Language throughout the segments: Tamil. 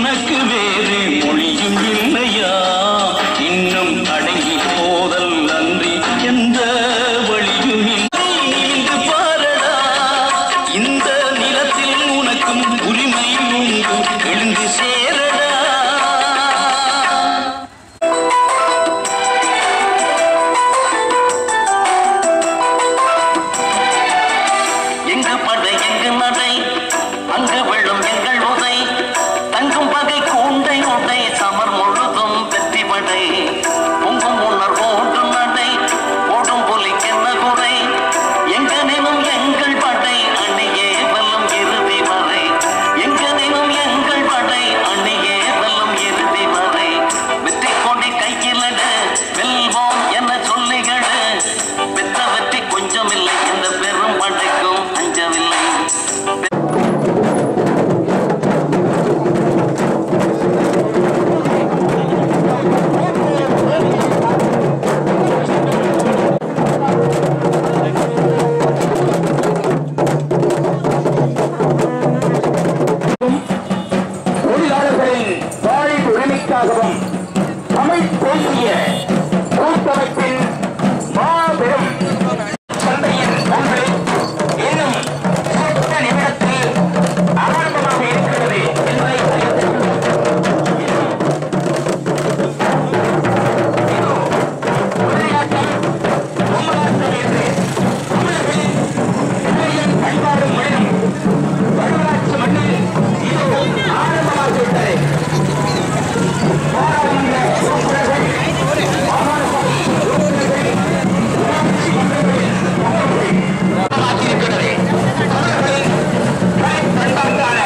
உனக்கு வேறு மொழியும் இல்லையா இன்னும் அடங்கி போதல் அன்றி எந்த வழியும் இல்லை இங்கு பாரடா இந்த நிலத்தில் உனக்கும் உரிமை உண்டு எழுந்து சேரடா எங்க படை எங்கு நடை அங்கு விழும் எங்கள் உதை தங்கும் பகை கூண்டை உடை சமர் முழுதும் வெற்றி படை பொங்கும் உணர் ஓட்டும் நடை ஓடும் புலிக்கென்ன குறை எங்கனினும் எங்கள் படை அணியே வெல்லும் இறுதி வரை எங்கனினும் எங்கள் படை அணியே வெல்லும் இறுதி வரை வெற்றி கொடி கையிலட வெல்வோம் என சொல்லிகள பெற்ற வெற்றி கொஞ்சமில்லை இந்த பெரும் படைக்கும் அஞ்சவில்லை தொழிலாளர்களின் வாழின் உரிமைக்காகவும் தமிழ் தேசிய கூட்டமைப்பின் மாபெரும் சந்தையின் ஒன்று இன்னும் சட்ட நிமிடத்தில் ஆரம்பமாக இருக்கிறது என்பதை அறிவித்துக் விளையாட்டில் பொம்மலாட்டம் என்று தமிழர்களின் இளையன் பண்பாடு முறையும் வரலாற்று மண்ணில் இது ஆரம்பமாகிவிட்டது பாராளுமன்ற உறுப்பினர்கள் மாகாணசபை உறுப்பினர்கள் உள்ளாட்சி மன்றங்களில் மாற்றியிருக்கிறது தமிழர்களின் கலை பண்பாட்டான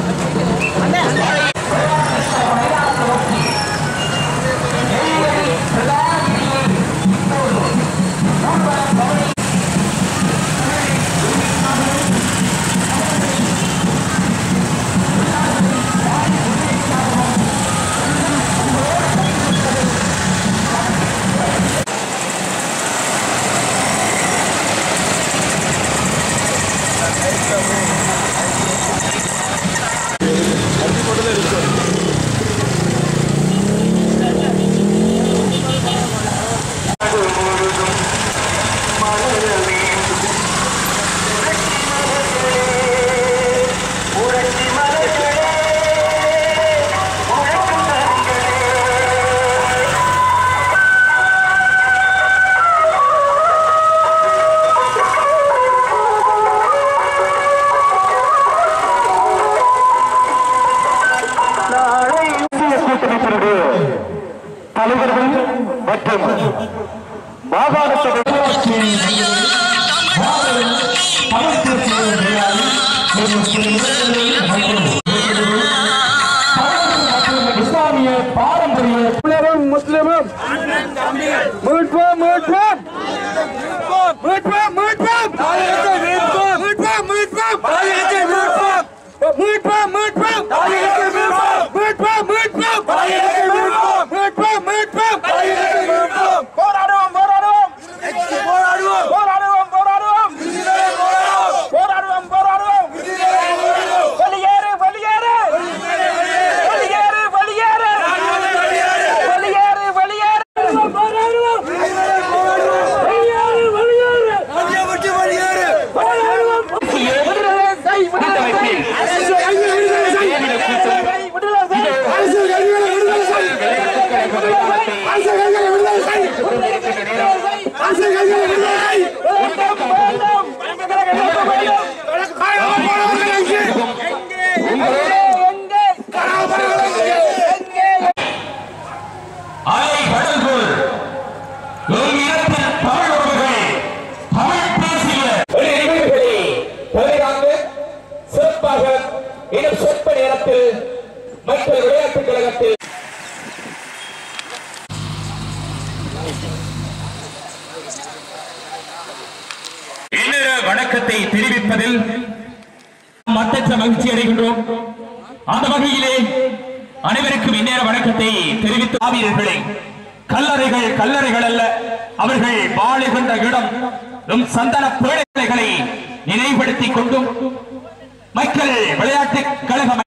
நாளை இந்திய கூட்டமைப்பிற்கு தலைவர்கள் மற்றும் மாகாண சபை இஸ்லாமிய பாரம்பரிய புலரும் முஸ்லிமும் மீட்போம் மீட்போம் மீட்போம் மீட்போம் தாயகத்தை மீட்போம் மீட்போம் மீட்போம் தாயகத்தை மீட்போம் மீட்போம் மீட்போம் தாயகத்தை மீட்போம் மீட்போம் மீட்போம் தாயகத்தை மீட்போம் மீட்போம் மீட்போம் தாயகத்தை மீட்போம் போராடுவோம் போராடுவோம் போராடுவோம் போராடுவோம் போராடுவோம் போராடுவோம் போராடுவோம் வெளியேறு வெளியேறு வெளியேறு வெளியேறு வெளியேறு வெளியேறு போராடுவோம் வெளியேறு வெளியேறு அலை கடல்கோள் எம் இனத்தின் தமிழ் உறவுகள் தமிழ் பேசிய ஒரு நிகழ்வுகளை தலைவராக சிறப்பாக இன்னும் சொற்ப நேரத்தில் மற்ற விளையாட்டுக் கழகத்தில் இன்னொரு வணக்கத்தை தெரிவிப்பதில் மட்டற்ற மகிழ்ச்சி அடைகின்றோம் அந்த வகையிலே அனைவருக்கும் இந்நேர வணக்கத்தை தெரிவித்து ஆவீரர்களே கல்லறைகள் கல்லறைகள் அல்ல அவர்கள் வாழுகின்ற இடம் நம் சந்தன பேழைகளை நினைவுபடுத்திக் கொண்டும் மக்கள் விளையாட்டுக் கழகம்